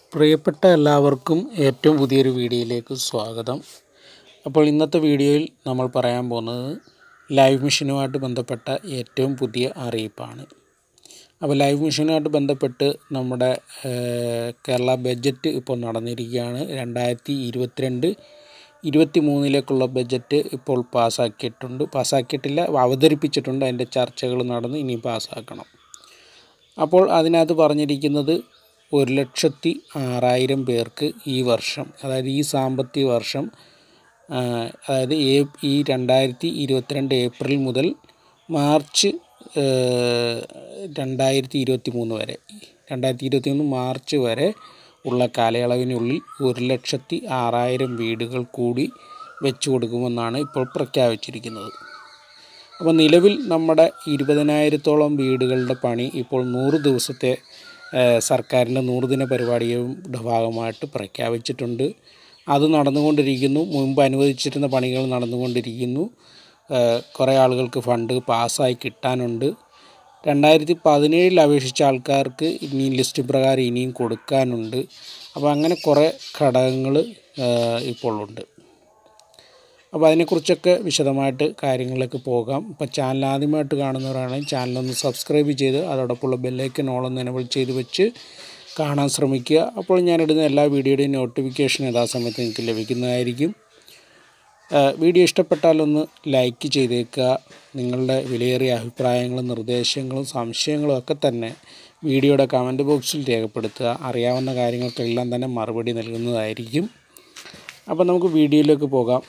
പ്രിയപ്പെട്ട എല്ലാവർക്കും ഏറ്റവും പുതിയൊരു വീഡിയോയിലേക്ക് സ്വാഗതം അപ്പോൾ ഇന്നത്തെ വീഡിയോയിൽ നമ്മൾ പറയാൻ പോകുന്നത് ലൈവ് മിഷനുമായിട്ട് ബന്ധപ്പെട്ട ഏറ്റവും പുതിയ അറിയിപ്പാണ് അപ്പോൾ ലൈവ് മിഷനുമായിട്ട് ബന്ധപ്പെട്ട് നമ്മുടെ ഏഹ്, കേരള ബഡ്ജറ്റ് ഇപ്പോൾ നടന്നിരിക്കുകയാണ് രണ്ടായിരത്തി ഇരുപത്തിരണ്ട് ഇരുപത്തി മൂന്നിലേക്കുള്ള ബഡ്ജറ്റ് ഇപ്പോൾ പാസ്സാക്കിയിട്ടുണ്ട് പാസ്സാക്കിയിട്ടില്ല അവതരിപ്പിച്ചിട്ടുണ്ട് അതിൻ്റെ ചർച്ചകൾ നടന്ന് ഇനി പാസ്സാക്കണം അപ്പോൾ അതിനകത്ത് പറഞ്ഞിരിക്കുന്നത് ഒരു ലക്ഷത്തി ആറായിരം പേർക്ക് ഈ വർഷം അതായത് ഈ സാമ്പത്തിക വർഷം ആ, അതായത് ഏ- ഈ രണ്ടായിരത്തി ഇരുപത്തിരണ്ട് ഏപ്രിൽ മുതൽ മാർച്ച് ഏ, രണ്ടായിരത്തി ഇരുപത്തി മൂന്ന് വരെ രണ്ടായിരത്തി ഇരുപത്തി മൂന്ന് മാർച്ച് വരെ ഉള്ള കാലയളവിനുള്ളിൽ ഒരു ലക്ഷത്തി ആറായിരം വീടുകൾ കൂടി വെച്ചു കൊടുക്കുമെന്നാണ് ഇപ്പോൾ പ്രഖ്യാപിച്ചിരിക്കുന്നത് അപ്പോൾ നിലവിൽ നമ്മുടെ ഇരുപതിനായിരത്തോളം വീടുകളുടെ പണി ഇപ്പോൾ നൂറ് ദിവസത്തെ ഏഹ്, സർക്കാരിൻ്റെ നൂറുദിന പരിപാടിയുടെ ഭാഗമായിട്ട് പ്രഖ്യാപിച്ചിട്ടുണ്ട് അത് നടന്നുകൊണ്ടിരിക്കുന്നു മുൻപ് അനുവദിച്ചിരുന്ന പണികൾ നടന്നുകൊണ്ടിരിക്കുന്നു ഏഹ്, കുറേ ആളുകൾക്ക് ഫണ്ട് പാസ്സായി കിട്ടാനുണ്ട് രണ്ടായിരത്തി പതിനേഴിൽ അപേക്ഷിച്ച ആൾക്കാർക്ക് ഇനി ലിസ്റ്റ് പ്രകാരം ഇനിയും കൊടുക്കാനുണ്ട് അപ്പോൾ അങ്ങനെ കുറേ ഘടകങ്ങൾ ഇപ്പോൾ ഉണ്ട് അപ്പോൾ അതിനെക്കുറിച്ചൊക്കെ വിശദമായിട്ട് കാര്യങ്ങളിലേക്ക് പോകാം ഇപ്പോൾ ചാനൽ ആദ്യമായിട്ട് കാണുന്നവരാണെങ്കിൽ ചാനലൊന്ന് സബ്സ്ക്രൈബ് ചെയ്ത് അതോടൊപ്പമുള്ള ബെല്ലൈക്കൻ ഓളൊന്ന് എനബിൾ ചെയ്ത് വെച്ച് കാണാൻ ശ്രമിക്കുക അപ്പോൾ ഞാനിടുന്ന എല്ലാ വീഡിയോയുടെയും നോട്ടിഫിക്കേഷൻ യഥാസമയത്ത് നിങ്ങൾക്ക് ലഭിക്കുന്നതായിരിക്കും ഏഹ് വീഡിയോ ഇഷ്ടപ്പെട്ടാലൊന്ന് ലൈക്ക് ചെയ്തേക്കുക നിങ്ങളുടെ വിലയേറിയ അഭിപ്രായങ്ങളും നിർദ്ദേശങ്ങളും സംശയങ്ങളും ഒക്കെ തന്നെ വീഡിയോയുടെ കമൻറ്റ് ബോക്സിൽ രേഖപ്പെടുത്തുക അറിയാവുന്ന കാര്യങ്ങൾക്കെല്ലാം തന്നെ മറുപടി നൽകുന്നതായിരിക്കും അപ്പോൾ നമുക്ക് വീഡിയോയിലേക്ക് പോകാം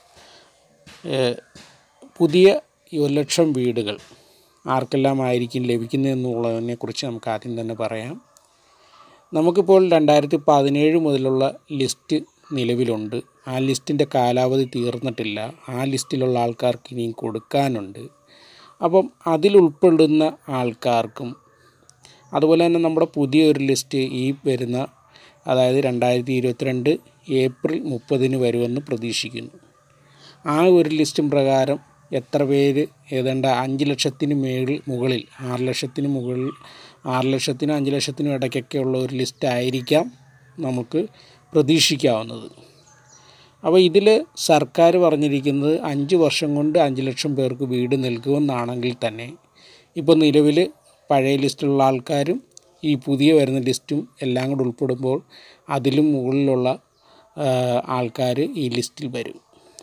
ഏഹ് പുതിയ ഈ ഒരു ലക്ഷം വീടുകൾ ആർക്കെല്ലാം ആയിരിക്കും ലഭിക്കുന്നതെന്നുള്ളതിനെ കുറിച്ച് നമുക്ക് ആദ്യം തന്നെ പറയാം നമുക്കിപ്പോൾ രണ്ടായിരത്തി പതിനേഴ് മുതലുള്ള ലിസ്റ്റ് നിലവിലുണ്ട് ആ ലിസ്റ്റിൻ്റെ കാലാവധി തീർന്നിട്ടില്ല ആ ലിസ്റ്റിലുള്ള ആൾക്കാർക്ക് ഇനിയും കൊടുക്കാനുണ്ട് അപ്പം അതിലുൾപ്പെടുന്ന ആൾക്കാർക്കും അതുപോലെ തന്നെ നമ്മുടെ പുതിയൊരു ലിസ്റ്റ് ഈ വരുന്ന അതായത് രണ്ടായിരത്തി ഇരുപത്തിരണ്ട് ഏപ്രിൽ മുപ്പതിന് വരുമെന്ന് പ്രതീക്ഷിക്കുന്നു ആ ഒരു ലിസ്റ്റും പ്രകാരം എത്ര പേര് ഏതാണ്ട് അഞ്ച് ലക്ഷത്തിന് മേളിൽ മുകളിൽ ആറ് ലക്ഷത്തിന് മുകളിൽ ആറ് ലക്ഷത്തിനും അഞ്ച് ലക്ഷത്തിനും ഇടയ്ക്കൊക്കെ ഉള്ള ഒരു ലിസ്റ്റ് ആയിരിക്കാം നമുക്ക് പ്രതീക്ഷിക്കാവുന്നത് അപ്പോൾ ഇതിൽ സർക്കാർ പറഞ്ഞിരിക്കുന്നത് അഞ്ച് വർഷം കൊണ്ട് അഞ്ച് ലക്ഷം പേർക്ക് വീട് നൽകുമെന്നാണെങ്കിൽ തന്നെ ഇപ്പോൾ നിലവിൽ പഴയ ലിസ്റ്റിലുള്ള ആൾക്കാരും ഈ പുതിയ വരുന്ന ലിസ്റ്റും എല്ലാം കൂടെ ഉൾപ്പെടുമ്പോൾ അതിലും മുകളിലുള്ള ആൾക്കാർ ഈ ലിസ്റ്റിൽ വരും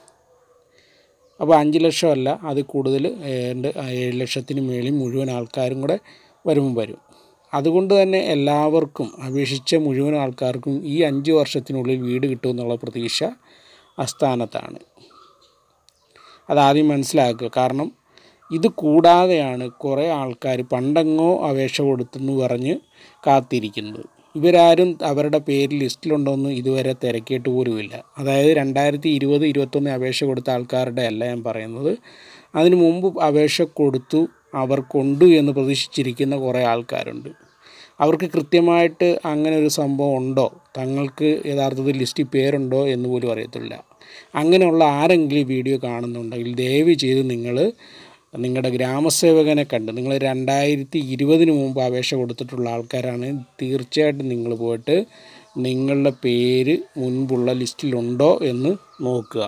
അപ്പോൾ അഞ്ച് ലക്ഷമല്ല അത് കൂടുതൽ ഏണ്ട് ഏഴ് ലക്ഷത്തിന് മേളിൽ മുഴുവൻ ആൾക്കാരും കൂടെ വരുമ്പോൾ വരും അതുകൊണ്ട് തന്നെ എല്ലാവർക്കും അപേക്ഷിച്ച മുഴുവൻ ആൾക്കാർക്കും ഈ അഞ്ച് വർഷത്തിനുള്ളിൽ വീട് കിട്ടുമെന്നുള്ള പ്രതീക്ഷ അസ്ഥാനത്താണ് അതാദ്യം മനസ്സിലാക്കുക കാരണം ഇത് കൂടാതെയാണ് കുറേ ആൾക്കാർ പണ്ടെങ്ങോ അപേക്ഷ കൊടുത്തെന്ന് പറഞ്ഞ് കാത്തിരിക്കുന്നത് ഇവരാരും അവരുടെ പേര് ലിസ്റ്റിലുണ്ടോയെന്ന് ഇതുവരെ തിരക്കിയിട്ട് പോലുമില്ല അതായത് രണ്ടായിരത്തി ഇരുപത് ഇരുപത്തൊന്ന് അപേക്ഷ കൊടുത്ത ആൾക്കാരുടെ അല്ല ഞാൻ പറയുന്നത് അതിന് മുമ്പ് അപേക്ഷ കൊടുത്തു അവർ കൊണ്ടു എന്ന് പ്രതീക്ഷിച്ചിരിക്കുന്ന കുറേ ആൾക്കാരുണ്ട് അവർക്ക് കൃത്യമായിട്ട് അങ്ങനെ ഒരു സംഭവം ഉണ്ടോ തങ്ങൾക്ക് യഥാർത്ഥത്തിൽ ലിസ്റ്റിൽ പേരുണ്ടോ എന്ന് പോലും അറിയത്തില്ല അങ്ങനെയുള്ള ആരെങ്കിലും ഈ വീഡിയോ കാണുന്നുണ്ടെങ്കിൽ ദയവ് ചെയ്ത് നിങ്ങൾ നിങ്ങളുടെ ഗ്രാമസേവകനെ കണ്ട് നിങ്ങൾ രണ്ടായിരത്തി ഇരുപതിന് മുമ്പ് അപേക്ഷ കൊടുത്തിട്ടുള്ള ആൾക്കാരാണ് തീർച്ചയായിട്ടും നിങ്ങൾ പോയിട്ട് നിങ്ങളുടെ പേര് മുൻപുള്ള ലിസ്റ്റിലുണ്ടോ എന്ന് നോക്കുക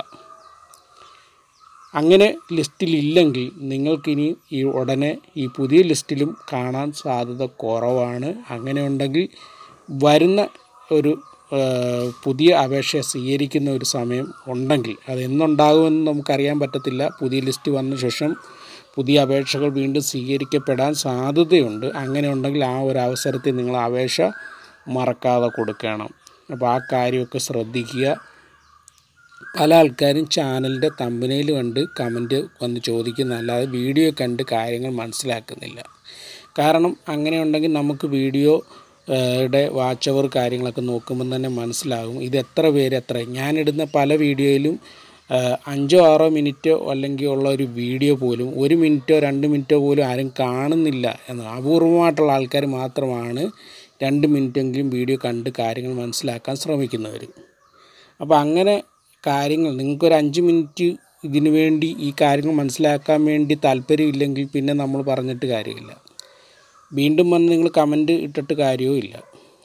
അങ്ങനെ ലിസ്റ്റിലില്ലെങ്കിൽ നിങ്ങൾക്കിനി ഈ ഉടനെ ഈ പുതിയ ലിസ്റ്റിലും കാണാൻ സാധ്യത കുറവാണ് അങ്ങനെ ഉണ്ടെങ്കിൽ വരുന്ന ഒരു ആ, പുതിയ അപേക്ഷ സ്വീകരിക്കുന്ന ഒരു സമയം ഉണ്ടെങ്കിൽ അത് എന്നുണ്ടാകുമെന്ന് നമുക്കറിയാൻ പറ്റത്തില്ല പുതിയ ലിസ്റ്റ് വന്ന ശേഷം പുതിയ അപേക്ഷകൾ വീണ്ടും സ്വീകരിക്കപ്പെടാൻ സാധ്യതയുണ്ട് അങ്ങനെ ഉണ്ടെങ്കിൽ ആ ഒരു അവസരത്തിൽ നിങ്ങൾ അപേക്ഷ മറക്കാതെ കൊടുക്കണം അപ്പോൾ ആ കാര്യമൊക്കെ ശ്രദ്ധിക്കുക പല ആൾക്കാരും ചാനലിൻ്റെ തമ്പനയിൽ കണ്ട് കമൻറ്റ് വന്ന് ചോദിക്കുന്ന അല്ലാതെ വീഡിയോ കണ്ട് കാര്യങ്ങൾ മനസ്സിലാക്കുന്നില്ല കാരണം അങ്ങനെ ഉണ്ടെങ്കിൽ നമുക്ക് വീഡിയോ യുടെ വാച്ച് അവർ കാര്യങ്ങളൊക്കെ നോക്കുമ്പോൾ തന്നെ മനസ്സിലാകും ഇത് എത്ര പേര് എത്ര ഞാനിടുന്ന പല വീഡിയോയിലും ആ, അഞ്ചോ ആറോ മിനിറ്റോ അല്ലെങ്കിൽ ഉള്ള ഒരു വീഡിയോ പോലും ഒരു മിനിറ്റോ രണ്ട് മിനിറ്റോ പോലും ആരും കാണുന്നില്ല എന്ന് അപൂർവമായിട്ടുള്ള ആൾക്കാർ മാത്രമാണ് രണ്ട് മിനിറ്റെങ്കിലും വീഡിയോ കണ്ട് കാര്യങ്ങൾ മനസ്സിലാക്കാൻ ശ്രമിക്കുന്നവർ അപ്പോൾ അങ്ങനെ കാര്യങ്ങൾ നിങ്ങൾക്കൊരു അഞ്ച് മിനിറ്റ് ഇതിനു വേണ്ടി ഈ കാര്യങ്ങൾ മനസ്സിലാക്കാൻ വേണ്ടി താല്പര്യമില്ലെങ്കിൽ പിന്നെ നമ്മൾ പറഞ്ഞിട്ട് കാര്യമില്ല വീണ്ടും വന്ന് നിങ്ങൾ കമൻറ്റ് ഇട്ടിട്ട് കാര്യവും ഇല്ല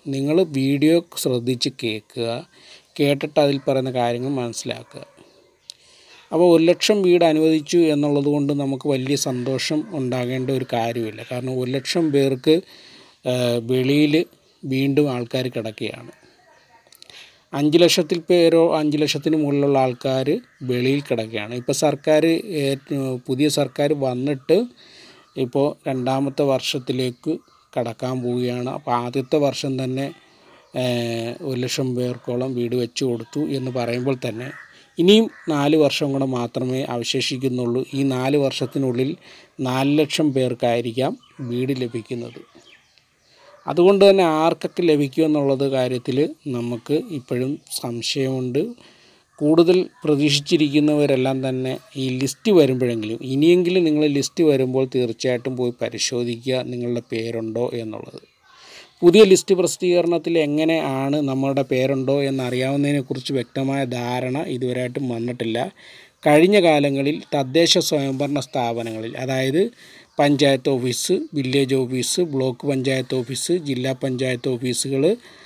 നിങ്ങൾ വീഡിയോ ശ്രദ്ധിച്ച് കേൾക്കുക കേട്ടിട്ട് അതിൽ പറയുന്ന കാര്യങ്ങൾ മനസ്സിലാക്കുക അപ്പോൾ ഒരു ലക്ഷം വീട് അനുവദിച്ചു എന്നുള്ളത് കൊണ്ട് നമുക്ക് വലിയ സന്തോഷം ഉണ്ടാകേണ്ട ഒരു കാര്യമില്ല കാരണം ഒരു ലക്ഷം പേർക്ക് വെളിയിൽ വീണ്ടും ആൾക്കാർ കിടക്കുകയാണ് അഞ്ച് ലക്ഷത്തിൽ പേരോ അഞ്ച് ലക്ഷത്തിന് മുകളിലുള്ള ആൾക്കാർ വെളിയിൽ കിടക്കുകയാണ് ഇപ്പോൾ സർക്കാർ പുതിയ സർക്കാർ വന്നിട്ട് ഇപ്പോൾ രണ്ടാമത്തെ വർഷത്തിലേക്ക് കടക്കാൻ പോവുകയാണ് അപ്പോൾ ആദ്യത്തെ വർഷം തന്നെ ഒരു ലക്ഷം പേർക്കോളം വീട് വെച്ച് കൊടുത്തു എന്ന് പറയുമ്പോൾ തന്നെ ഇനിയും നാല് വർഷം കൂടെ മാത്രമേ അവശേഷിക്കുന്നുള്ളൂ ഈ നാല് വർഷത്തിനുള്ളിൽ നാല് ലക്ഷം പേർക്കായിരിക്കാം വീട് ലഭിക്കുന്നത് അതുകൊണ്ട് തന്നെ ആർക്കൊക്കെ ലഭിക്കുമെന്നുള്ളത് കാര്യത്തിൽ നമുക്ക് ഇപ്പോഴും സംശയമുണ്ട് കൂടുതൽ പ്രതീക്ഷിച്ചിരിക്കുന്നവരെല്ലാം തന്നെ ഈ ലിസ്റ്റ് വരുമ്പോഴെങ്കിലും ഇനിയെങ്കിലും നിങ്ങൾ ലിസ്റ്റ് വരുമ്പോൾ തീർച്ചയായിട്ടും പോയി പരിശോധിക്കുക നിങ്ങളുടെ പേരുണ്ടോ എന്നുള്ളത് പുതിയ ലിസ്റ്റ് പ്രസിദ്ധീകരണത്തിൽ എങ്ങനെ ആണ് നമ്മുടെ പേരുണ്ടോ എന്നറിയാവുന്നതിനെക്കുറിച്ച് വ്യക്തമായ ധാരണ ഇതുവരെയായിട്ടും വന്നിട്ടില്ല കഴിഞ്ഞ കാലങ്ങളിൽ തദ്ദേശ സ്വയംഭരണ സ്ഥാപനങ്ങളിൽ അതായത് panchayat office village office block panchayat office ജില്ലാ പഞ്ചായത്ത് ഓഫീസുകൾ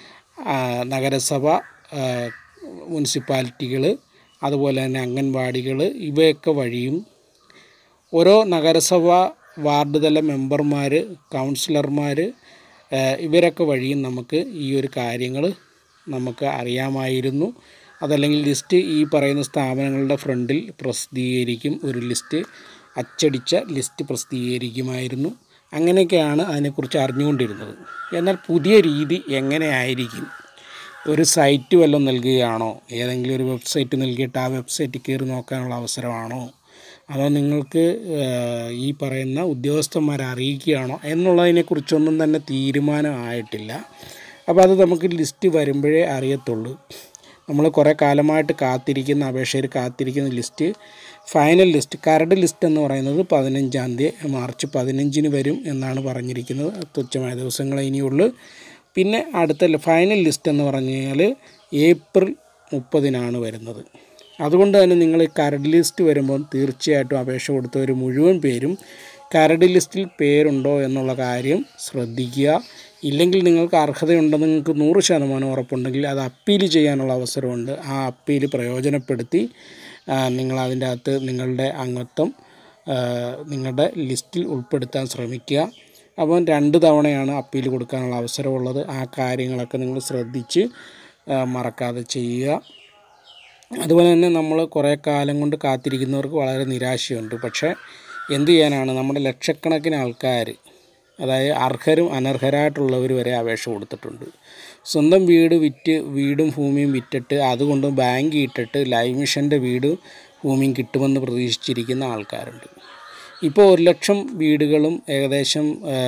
നഗരസഭ മുനിസിപ്പാലിറ്റികൾ അതുപോലെ തന്നെ അംഗൻവാടികൾ ഇവയൊക്കെ വഴിയും ഓരോ നഗരസഭ വാർഡ് തല മെമ്പർമാർ കൗൺസിലർമാർ ഇവരൊക്കെ വഴിയും നമുക്ക് ഈ ഒരു കാര്യങ്ങൾ നമുക്ക് അറിയാമായിരുന്നു അതല്ലെങ്കിൽ ലിസ്റ്റ് ഈ പറയുന്ന സ്ഥാപനങ്ങളുടെ ഫ്രണ്ടിൽ പ്രസിദ്ധീകരിക്കും ഒരു ലിസ്റ്റ് അച്ചടിച്ച ലിസ്റ്റ് പ്രസിദ്ധീകരിക്കുമായിരുന്നു അങ്ങനെയൊക്കെയാണ് അതിനെക്കുറിച്ച് അറിഞ്ഞുകൊണ്ടിരുന്നത് എന്നാൽ പുതിയ രീതി എങ്ങനെയായിരിക്കും ഒരു സൈറ്റ് വല്ലതും നൽകുകയാണോ ഏതെങ്കിലും ഒരു വെബ്സൈറ്റ് നൽകിയിട്ട് ആ വെബ്സൈറ്റിൽ കയറി നോക്കാനുള്ള അവസരമാണോ അതോ നിങ്ങൾക്ക് ഈ പറയുന്ന ഉദ്യോഗസ്ഥന്മാരെ അറിയിക്കുകയാണോ എന്നുള്ളതിനെക്കുറിച്ചൊന്നും തന്നെ തീരുമാനമായിട്ടില്ല അപ്പോൾ അത് നമുക്ക് ലിസ്റ്റ് വരുമ്പോഴേ അറിയത്തുള്ളൂ നമ്മൾ കുറേ കാലമായിട്ട് കാത്തിരിക്കുന്ന അപേക്ഷകർ കാത്തിരിക്കുന്ന ലിസ്റ്റ് ഫൈനൽ ലിസ്റ്റ് കരട് ലിസ്റ്റ് എന്ന് പറയുന്നത് പതിനഞ്ചാം തീയതി മാർച്ച് പതിനഞ്ചിന് വരും എന്നാണ് പറഞ്ഞിരിക്കുന്നത് തുച്ഛമായ ദിവസങ്ങളെ ഇനിയുള്ളൂ പിന്നെ അടുത്ത ഫൈനൽ ലിസ്റ്റ് എന്ന് പറഞ്ഞു കഴിഞ്ഞാൽ ഏപ്രിൽ മുപ്പതിനാണ് വരുന്നത് അതുകൊണ്ട് തന്നെ നിങ്ങൾ കരട് ലിസ്റ്റ് വരുമ്പോൾ തീർച്ചയായിട്ടും അപേക്ഷ കൊടുത്തവർ മുഴുവൻ പേരും കരട് ലിസ്റ്റിൽ പേരുണ്ടോ എന്നുള്ള കാര്യം ശ്രദ്ധിക്കുക ഇല്ലെങ്കിൽ നിങ്ങൾക്ക് അർഹതയുണ്ടെന്ന് നിങ്ങൾക്ക് നൂറ് ശതമാനം ഉറപ്പുണ്ടെങ്കിൽ അത് അപ്പീൽ ചെയ്യാനുള്ള അവസരമുണ്ട് ആ അപ്പീൽ പ്രയോജനപ്പെടുത്തി നിങ്ങൾ അതിൻ്റെ അകത്ത് നിങ്ങളുടെ അംഗത്വം നിങ്ങളുടെ ലിസ്റ്റിൽ ഉൾപ്പെടുത്താൻ ശ്രമിക്കുക അപ്പം രണ്ട് തവണയാണ് അപ്പീൽ കൊടുക്കാനുള്ള അവസരമുള്ളത് ആ കാര്യങ്ങളൊക്കെ നിങ്ങൾ ശ്രദ്ധിച്ച് മറക്കാതെ ചെയ്യുക അതുപോലെ തന്നെ നമ്മൾ കുറേ കാലം കൊണ്ട് കാത്തിരിക്കുന്നവർക്ക് വളരെ നിരാശയുണ്ട് പക്ഷേ എന്ത് ചെയ്യാനാണ് നമ്മുടെ ലക്ഷക്കണക്കിന് ആൾക്കാർ അതായത് അർഹരും അനർഹരായിട്ടുള്ളവർ വരെ അപേക്ഷ കൊടുത്തിട്ടുണ്ട് സ്വന്തം വീട് വിറ്റ് വീടും ഭൂമിയും വിറ്റിട്ട് അതുകൊണ്ട് ബാങ്ക് ഇട്ടിട്ട് ലൈവ് മിഷൻ്റെ വീട് ഭൂമിയും കിട്ടുമെന്ന് പ്രതീക്ഷിച്ചിരിക്കുന്ന ആൾക്കാരുണ്ട് ഇപ്പോൾ ഒരു ലക്ഷം വീടുകളും ഏകദേശം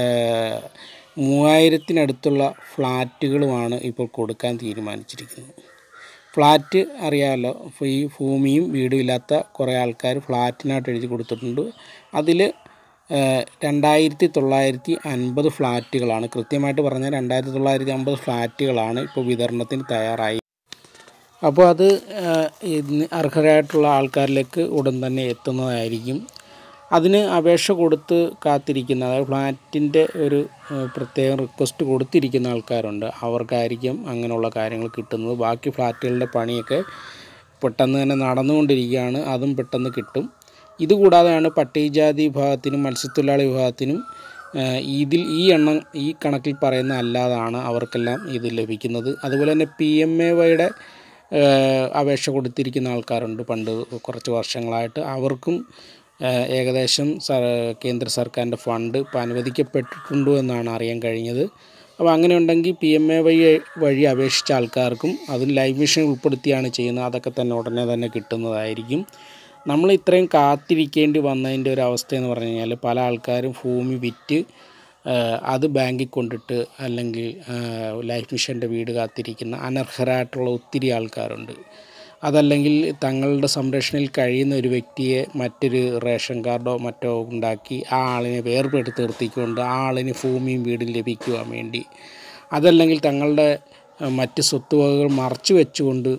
മൂവായിരത്തിനടുത്തുള്ള ഫ്ലാറ്റുകളുമാണ് ഇപ്പോൾ കൊടുക്കാൻ തീരുമാനിച്ചിരിക്കുന്നത് ഫ്ലാറ്റ് അറിയാമല്ലോ ഈ ഭൂമിയും വീടും ഇല്ലാത്ത കുറേ ആൾക്കാർ ഫ്ലാറ്റിനായിട്ട് എഴുതി കൊടുത്തിട്ടുണ്ട് അതിൽ രണ്ടായിരത്തി തൊള്ളായിരത്തി അൻപത് ഫ്ലാറ്റുകളാണ് കൃത്യമായിട്ട് പറഞ്ഞാൽ രണ്ടായിരത്തി തൊള്ളായിരത്തി അമ്പത് ഫ്ലാറ്റുകളാണ് ഇപ്പോൾ വിതരണത്തിന് തയ്യാറായി അപ്പോൾ അത് ഇന്ന് അർഹരായിട്ടുള്ള ആൾക്കാരിലേക്ക് ഉടൻ തന്നെ എത്തുന്നതായിരിക്കും അതിന് അപേക്ഷ കൊടുത്ത് കാത്തിരിക്കുന്ന അതായത് ഫ്ലാറ്റിൻ്റെ ഒരു പ്രത്യേകം റിക്വസ്റ്റ് കൊടുത്തിരിക്കുന്ന ആൾക്കാരുണ്ട് അവർക്കായിരിക്കും അങ്ങനെയുള്ള കാര്യങ്ങൾ കിട്ടുന്നത് ബാക്കി ഫ്ലാറ്റുകളുടെ പണിയൊക്കെ പെട്ടെന്ന് തന്നെ നടന്നുകൊണ്ടിരിക്കുകയാണ് അതും പെട്ടെന്ന് കിട്ടും ഇതുകൂടാതെയാണ് പട്ടികജാതി വിഭാഗത്തിനും മത്സ്യത്തൊഴിലാളി വിഭാഗത്തിനും ഇതിൽ ഈ എണ്ണം ഈ കണക്കിൽ പറയുന്ന അല്ലാതാണ് അവർക്കെല്ലാം ഇത് ലഭിക്കുന്നത് അതുപോലെ തന്നെ പി എം എ വൈയുടെ അപേക്ഷ കൊടുത്തിരിക്കുന്ന ആൾക്കാരുണ്ട് പണ്ട് കുറച്ച് വർഷങ്ങളായിട്ട് അവർക്കും ഏകദേശം കേന്ദ്ര സർക്കാരിൻ്റെ ഫണ്ട് ഇപ്പോൾ അനുവദിക്കപ്പെട്ടിട്ടുണ്ടോ എന്നാണ് അറിയാൻ കഴിഞ്ഞത് അപ്പോൾ അങ്ങനെ ഉണ്ടെങ്കിൽ പി എം എ വൈ വഴി അപേക്ഷിച്ച ആൾക്കാർക്കും അതിൽ ലൈവ് മിഷൻ ഉൾപ്പെടുത്തിയാണ് ചെയ്യുന്നത് അതൊക്കെ തന്നെ ഉടനെ തന്നെ കിട്ടുന്നതായിരിക്കും നമ്മൾ ഇത്രയും കാത്തിരിക്കേണ്ടി വന്നതിൻ്റെ ഒരു അവസ്ഥ എന്ന് പറഞ്ഞു കഴിഞ്ഞാൽ പല ആൾക്കാരും ഭൂമി വിറ്റ് അത് ബാങ്കിൽ കൊണ്ടിട്ട് അല്ലെങ്കിൽ ലൈഫ് മിഷൻ്റെ വീട് കാത്തിരിക്കുന്ന അനർഹരായിട്ടുള്ള ഒത്തിരി ആൾക്കാരുണ്ട് അതല്ലെങ്കിൽ തങ്ങളുടെ സംരക്ഷണയിൽ കഴിയുന്ന ഒരു വ്യക്തിയെ മറ്റൊരു റേഷൻ കാർഡോ മറ്റോ ഉണ്ടാക്കി ആ ആളിനെ വേർപെടുത്തി നിർത്തിക്കൊണ്ട് ആ ആളിന് ഭൂമിയും വീടും ലഭിക്കുവാൻ വേണ്ടി അതല്ലെങ്കിൽ തങ്ങളുടെ മറ്റ് സ്വത്തുവകകൾ മറച്ചു വെച്ചുകൊണ്ട്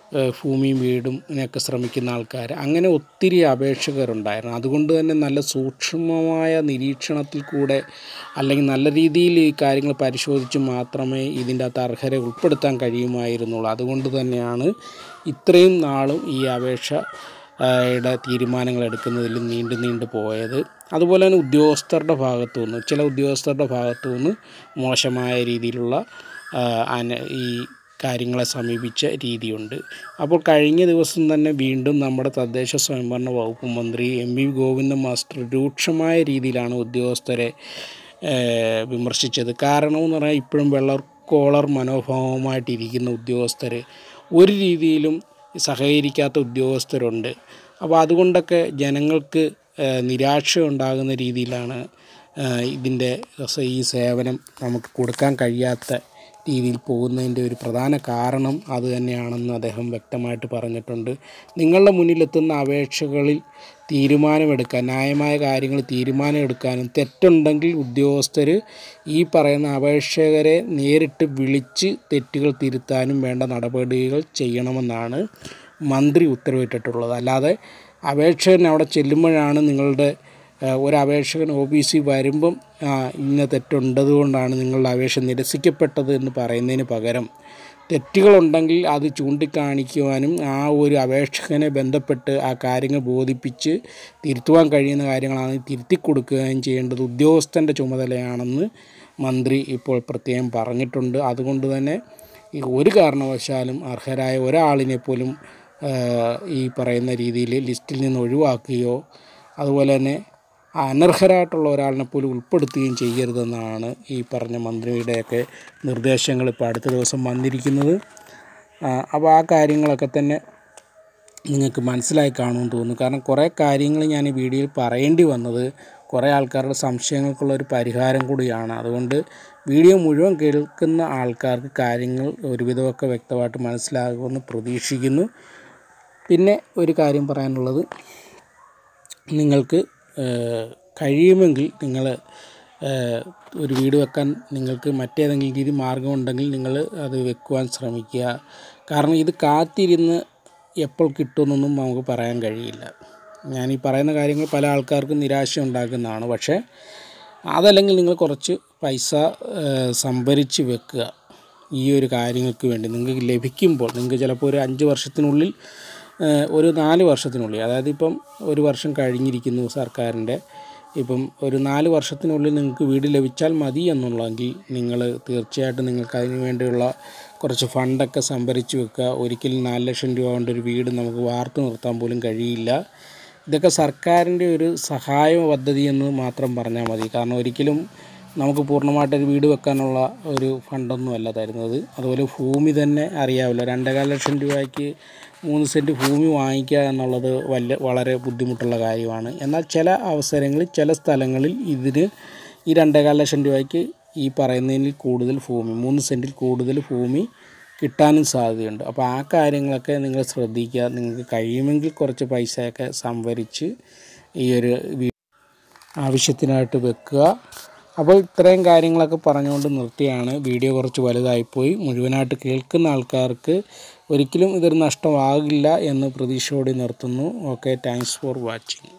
ഏഹ് ഭൂമിയും വീടും ഇതിനൊക്കെ ശ്രമിക്കുന്ന ആൾക്കാർ അങ്ങനെ ഒത്തിരി അപേക്ഷകരുണ്ടായിരുന്നു അതുകൊണ്ട് തന്നെ നല്ല സൂക്ഷ്മമായ നിരീക്ഷണത്തിൽ കൂടെ അല്ലെങ്കിൽ നല്ല രീതിയിൽ ഈ കാര്യങ്ങൾ പരിശോധിച്ച് മാത്രമേ ഇതിൻ്റെ അകത്ത് അർഹരെ ഉൾപ്പെടുത്താൻ കഴിയുമായിരുന്നുള്ളൂ അതുകൊണ്ട് തന്നെയാണ് ഇത്രയും നാളും ഈ അപേക്ഷ ആ, യുടെ തീരുമാനങ്ങൾ എടുക്കുന്നതിൽ നീണ്ടു നീണ്ടു പോയത് അതുപോലെ തന്നെ ഉദ്യോഗസ്ഥരുടെ ഭാഗത്തു നിന്ന് ചില ഉദ്യോഗസ്ഥരുടെ ഭാഗത്തു നിന്ന് മോശമായ രീതിയിലുള്ള ആ, അന- ഈ കാര്യങ്ങളെ സമീപിച്ച രീതിയുണ്ട് അപ്പോൾ കഴിഞ്ഞ ദിവസം തന്നെ വീണ്ടും നമ്മുടെ തദ്ദേശ സ്വയംഭരണ വകുപ്പ് മന്ത്രി എം വി ഗോവിന്ദൻ മാസ്റ്റർ രൂക്ഷമായ രീതിയിലാണ് ഉദ്യോഗസ്ഥരെ ഏഹ്, വിമർശിച്ചത് കാരണം എന്ന് പറഞ്ഞാൽ ഇപ്പോഴും വെള്ളർ കോളർ മനോഭാവമായിട്ടിരിക്കുന്ന ഉദ്യോഗസ്ഥർ ഒരു രീതിയിലും സഹകരിക്കാത്ത ഉദ്യോഗസ്ഥരുണ്ട് അപ്പോൾ അതുകൊണ്ടൊക്കെ ജനങ്ങൾക്ക് ഏഹ്, നിരാശ ഉണ്ടാകുന്ന രീതിയിലാണ് ഏഹ്, ഇതിൻ്റെ സ- ഈ സേവനം നമുക്ക് കൊടുക്കാൻ കഴിയാത്ത രീതിയിൽ പോകുന്നതിൻ്റെ ഒരു പ്രധാന കാരണം അത് തന്നെയാണെന്ന് അദ്ദേഹം വ്യക്തമായിട്ട് പറഞ്ഞിട്ടുണ്ട് നിങ്ങളുടെ മുന്നിലെത്തുന്ന അപേക്ഷകളിൽ തീരുമാനമെടുക്കാൻ ന്യായമായ കാര്യങ്ങൾ തീരുമാനമെടുക്കാനും തെറ്റുണ്ടെങ്കിൽ ഉദ്യോഗസ്ഥർ ഈ പറയുന്ന അപേക്ഷകരെ നേരിട്ട് വിളിച്ച് തെറ്റുകൾ തിരുത്താനും വേണ്ട നടപടികൾ ചെയ്യണമെന്നാണ് മന്ത്രി ഉത്തരവിട്ടിട്ടുള്ളത് അല്ലാതെ അപേക്ഷകൻ അവിടെ ചെല്ലുമ്പോഴാണ് നിങ്ങളുടെ ഏഹ്, ഒരു അപേക്ഷകൻ ഓഫീസിൽ വരുമ്പം ആ, ഇന്ന തെറ്റുണ്ടതുകൊണ്ടാണ് നിങ്ങളുടെ അപേക്ഷ നിരസിക്കപ്പെട്ടത് എന്ന് പറയുന്നതിന് പകരം തെറ്റുകളുണ്ടെങ്കിൽ അത് ചൂണ്ടിക്കാണിക്കുവാനും ആ ഒരു അപേക്ഷകനെ ബന്ധപ്പെട്ട് ആ കാര്യങ്ങൾ ബോധിപ്പിച്ച് തിരുത്തുവാൻ കഴിയുന്ന കാര്യങ്ങളാണ് തിരുത്തി കൊടുക്കുകയും ചെയ്യേണ്ടത് ഉദ്യോഗസ്ഥൻ്റെ ചുമതലയാണെന്ന് മന്ത്രി ഇപ്പോൾ പ്രത്യേകം പറഞ്ഞിട്ടുണ്ട് അതുകൊണ്ട് തന്നെ ഈ ഒരു കാരണവശാലും അർഹരായ ഒരാളിനെ പോലും ആ, ഈ പറയുന്ന രീതിയിൽ ലിസ്റ്റിൽ നിന്ന് ഒഴിവാക്കുകയോ അതുപോലെ തന്നെ അനർഹരായിട്ടുള്ള ഒരാളിനെ പോലും ഉൾപ്പെടുത്തുകയും ചെയ്യരുതെന്നാണ് ഈ പറഞ്ഞ മന്ത്രിയുടെയൊക്കെ നിർദ്ദേശങ്ങൾ ഇപ്പോൾ അടുത്ത ദിവസം വന്നിരിക്കുന്നത് ആ, അപ്പോൾ ആ കാര്യങ്ങളൊക്കെ തന്നെ നിങ്ങൾക്ക് മനസ്സിലായി കാണുമെന്ന് തോന്നുന്നു കാരണം കുറേ കാര്യങ്ങൾ ഞാൻ ഈ വീഡിയോയിൽ പറയേണ്ടി വന്നത് കുറേ ആൾക്കാരുടെ സംശയങ്ങൾക്കുള്ള ഒരു പരിഹാരം കൂടിയാണ് അതുകൊണ്ട് വീഡിയോ മുഴുവൻ കേൾക്കുന്ന ആൾക്കാർക്ക് കാര്യങ്ങൾ ഒരുവിധമൊക്കെ വ്യക്തമായിട്ട് മനസ്സിലാകുമെന്ന് പ്രതീക്ഷിക്കുന്നു പിന്നെ ഒരു കാര്യം പറയാനുള്ളത് നിങ്ങൾക്ക് ഏഹ്, കഴിയുമെങ്കിൽ നിങ്ങൾ ഏഹ്, ഒരു വീട് വെക്കാൻ നിങ്ങൾക്ക് മറ്റേതെങ്കിലും രീതി മാർഗമുണ്ടെങ്കിൽ നിങ്ങൾ അത് വെക്കുവാൻ ശ്രമിക്കുക കാരണം ഇത് കാത്തിരുന്ന് എപ്പോൾ കിട്ടുമെന്നൊന്നും നമുക്ക് പറയാൻ കഴിയില്ല ഞാൻ ഈ പറയുന്ന കാര്യങ്ങൾ പല ആൾക്കാർക്കും നിരാശ ഉണ്ടാക്കുന്നതാണ് പക്ഷേ അതല്ലെങ്കിൽ നിങ്ങൾ കുറച്ച് പൈസ ഏഹ്, സംഭരിച്ച് വെക്കുക ഈ ഒരു കാര്യങ്ങൾക്ക് വേണ്ടി നിങ്ങൾക്ക് ലഭിക്കുമ്പോൾ നിങ്ങൾക്ക് ചിലപ്പോൾ ഒരു അഞ്ച് വർഷത്തിനുള്ളിൽ ഏഹ്, ഒരു നാല് വർഷത്തിനുള്ളിൽ അതായത് ഇപ്പം ഒരു വർഷം കഴിഞ്ഞിരിക്കുന്നു സർക്കാരിൻ്റെ ഇപ്പം ഒരു നാല് വർഷത്തിനുള്ളിൽ നിങ്ങൾക്ക് വീട് ലഭിച്ചാൽ മതി എന്നുള്ളെങ്കിൽ നിങ്ങൾ തീർച്ചയായിട്ടും നിങ്ങൾക്ക് അതിന് വേണ്ടിയുള്ള കുറച്ച് ഫണ്ടൊക്കെ സംഭരിച്ച് വെക്കുക ഒരിക്കലും നാല് ലക്ഷം രൂപ കൊണ്ട് ഒരു വീട് നമുക്ക് വാർത്തു നിർത്താൻ പോലും കഴിയില്ല ഇതൊക്കെ സർക്കാരിൻ്റെ ഒരു സഹായ പദ്ധതി എന്ന് മാത്രം പറഞ്ഞാൽ മതി കാരണം ഒരിക്കലും നമുക്ക് പൂർണ്ണമായിട്ടൊരു വീട് വെക്കാനുള്ള ഒരു ഫണ്ടൊന്നും അല്ല തരുന്നത് അതുപോലെ ഭൂമി തന്നെ അറിയാമല്ലോ രണ്ടേകാൽ ലക്ഷം രൂപയ്ക്ക് മൂന്ന് സെൻറ്റ് ഭൂമി വാങ്ങിക്കുക എന്നുള്ളത് വല്ല വളരെ ബുദ്ധിമുട്ടുള്ള കാര്യമാണ് എന്നാൽ ചില അവസരങ്ങളിൽ ചില സ്ഥലങ്ങളിൽ ഇതിന് ഈ രണ്ടേകാൽ ലക്ഷം രൂപയ്ക്ക് ഈ പറയുന്നതിൽ കൂടുതൽ ഭൂമി മൂന്ന് സെൻറ്റിൽ കൂടുതൽ ഭൂമി കിട്ടാനും സാധ്യതയുണ്ട് അപ്പോൾ ആ കാര്യങ്ങളൊക്കെ നിങ്ങൾ ശ്രദ്ധിക്കുക നിങ്ങൾക്ക് കഴിയുമെങ്കിൽ കുറച്ച് പൈസയൊക്കെ സംഭരിച്ച് ഈ ഒരു വീ ആവശ്യത്തിനായിട്ട് വെക്കുക അപ്പോൾ ഇത്രയും കാര്യങ്ങളൊക്കെ പറഞ്ഞുകൊണ്ട് നിർത്തിയാണ് വീഡിയോ കുറച്ച് വലുതായിപ്പോയി മുഴുവനായിട്ട് കേൾക്കുന്ന ആൾക്കാർക്ക് ഒരിക്കലും ഇതൊരു നഷ്ടമാകില്ല എന്ന് പ്രതീക്ഷയോടെ നിർത്തുന്നു ഓക്കെ താങ്ക്സ് ഫോർ വാച്ചിങ്